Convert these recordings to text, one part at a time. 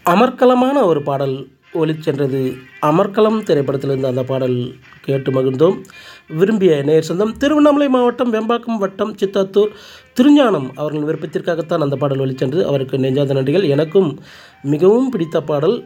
அமர்க்களமான ஒரு பாடல் ஒலிச்சென்றது அமர்க்களம் திரைப்படத்திலிருந்து அந்த பாடல் கேட்டு மகிழ்ந்தோம் விரும்பிய நேர் சொந்தம் திருவண்ணாமலை மாவட்டம் வெம்பாக்கம் வட்டம் சித்தாத்தூர் திருஞானம் அவர்களின் விருப்பத்திற்காகத்தான் அந்த பாடல் ஒலிச்சென்றது அவருக்கு நெஞ்சாத நன்றிகள் எனக்கும் மிகவும் பிடித்த பாடல்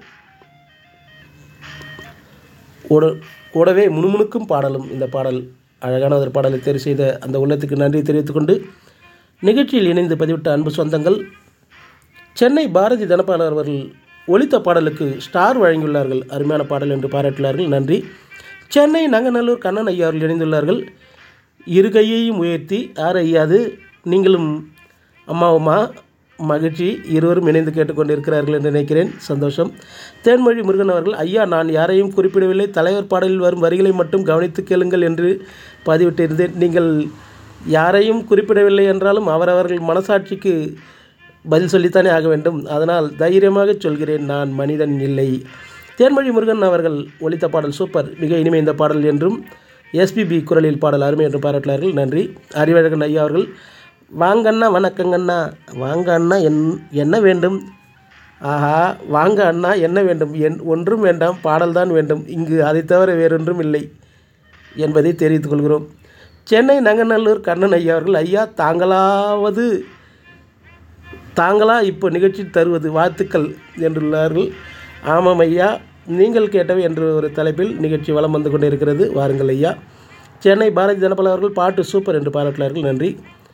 கூட கூடவே முணுமுணுக்கும் பாடலும் இந்த பாடல் அழகான ஒரு பாடலை தேர்வு செய்த அந்த உள்ளத்துக்கு நன்றி தெரிவித்துக்கொண்டு நிகழ்ச்சியில் இணைந்து பதிவிட்ட அன்பு சொந்தங்கள் சென்னை பாரதி தனபாலர் அவர்கள் ஒலித்த பாடலுக்கு ஸ்டார் வழங்கியுள்ளார்கள் அருமையான பாடல் என்று பாராட்டியுள்ளார்கள் நன்றி சென்னை நங்கநல்லூர் கண்ணன் ஐயா அவர்கள் இணைந்துள்ளார்கள் இரு கையையும் உயர்த்தி யார் ஐயாது நீங்களும் அம்மாவுமா மகிழ்ச்சி இருவரும் இணைந்து கேட்டுக்கொண்டிருக்கிறார்கள் என்று நினைக்கிறேன் சந்தோஷம் தேன்மொழி முருகன் அவர்கள் ஐயா நான் யாரையும் குறிப்பிடவில்லை தலைவர் பாடலில் வரும் வரிகளை மட்டும் கவனித்து கேளுங்கள் என்று பதிவிட்டிருந்தேன் நீங்கள் யாரையும் குறிப்பிடவில்லை என்றாலும் அவரவர்கள் மனசாட்சிக்கு பதில் சொல்லித்தானே ஆக வேண்டும் அதனால் தைரியமாக சொல்கிறேன் நான் மனிதன் இல்லை தேன்மொழி முருகன் அவர்கள் ஒலித்த பாடல் சூப்பர் மிக இனிமை இந்த பாடல் என்றும் எஸ்பிபி குரலில் பாடல் அருமை என்று பாராட்டினார்கள் நன்றி அறிவழகன் ஐயா அவர்கள் வாங்கண்ணா வணக்கங்கண்ணா வாங்க அண்ணா என் என்ன வேண்டும் ஆஹா வாங்க அண்ணா என்ன வேண்டும் என் ஒன்றும் வேண்டாம் பாடல்தான் வேண்டும் இங்கு அதை தவிர வேறொன்றும் இல்லை என்பதை தெரிவித்துக் கொள்கிறோம் சென்னை நங்கநல்லூர் கண்ணன் ஐயா அவர்கள் ஐயா தாங்களாவது தாங்களா இப்போ நிகழ்ச்சி தருவது வாழ்த்துக்கள் என்றுள்ளார்கள் ஆமாம் ஐயா நீங்கள் கேட்டவை என்ற ஒரு தலைப்பில் நிகழ்ச்சி வலம் வந்து கொண்டே இருக்கிறது வாருங்கள் ஐயா சென்னை பாரதி ஜனபால் அவர்கள் பாட்டு சூப்பர் என்று பாராட்டினார்கள் நன்றி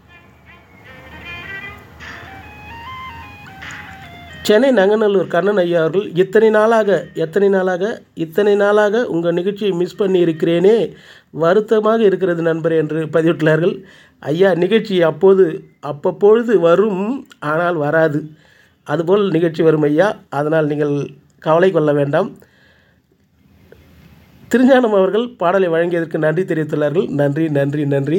சென்னை நங்கநல்லூர் கண்ணன் ஐயா அவர்கள் இத்தனை நாளாக எத்தனை நாளாக இத்தனை நாளாக உங்கள் நிகழ்ச்சியை மிஸ் பண்ணி இருக்கிறேனே வருத்தமாக இருக்கிறது நண்பரே என்று பதிவிட்டுள்ளார்கள் ஐயா நிகழ்ச்சி அப்போது அப்பப்பொழுது வரும் ஆனால் வராது அதுபோல் நிகழ்ச்சி வரும் ஐயா அதனால் நீங்கள் கவலை கொள்ள வேண்டாம் திருஞானம் அவர்கள் பாடலை வழங்கியதற்கு நன்றி தெரிவித்துள்ளார்கள் நன்றி நன்றி நன்றி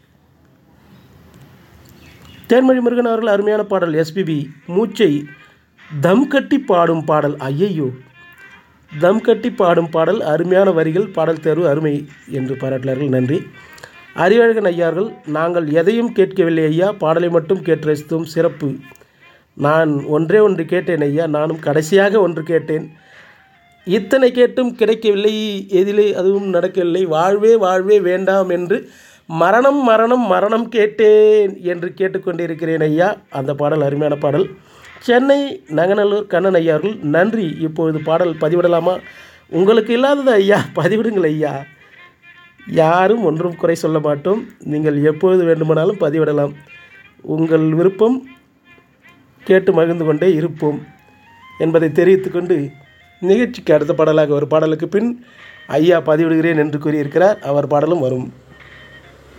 தேன்மொழி முருகன் அவர்கள் அருமையான பாடல் எஸ்பிபி மூச்சை தம் கட்டி பாடும் பாடல் ஐயையோ தம் கட்டி பாடும் பாடல் அருமையான வரிகள் பாடல் தேர்வு அருமை என்று பாராட்டினார்கள் நன்றி அறிவழகன் ஐயார்கள் நாங்கள் எதையும் கேட்கவில்லை ஐயா பாடலை மட்டும் கேட்டு ரசித்தோம் சிறப்பு நான் ஒன்றே ஒன்று கேட்டேன் ஐயா நானும் கடைசியாக ஒன்று கேட்டேன் இத்தனை கேட்டும் கிடைக்கவில்லை எதிலே அதுவும் நடக்கவில்லை வாழ்வே வாழ்வே வேண்டாம் என்று மரணம் மரணம் மரணம் கேட்டேன் என்று கேட்டுக்கொண்டிருக்கிறேன் ஐயா அந்த பாடல் அருமையான பாடல் சென்னை நங்கநல்லூர் கண்ணன் ஐயா அவர்கள் நன்றி இப்பொழுது பாடல் பதிவிடலாமா உங்களுக்கு இல்லாதது ஐயா பதிவிடுங்கள் ஐயா யாரும் ஒன்றும் குறை சொல்ல மாட்டோம் நீங்கள் எப்பொழுது வேண்டுமானாலும் பதிவிடலாம் உங்கள் விருப்பம் கேட்டு மகிழ்ந்து கொண்டே இருப்போம் என்பதை தெரிவித்துக்கொண்டு நிகழ்ச்சிக்கு அடுத்த பாடலாக ஒரு பாடலுக்கு பின் ஐயா பதிவிடுகிறேன் என்று கூறியிருக்கிறார் அவர் பாடலும் வரும்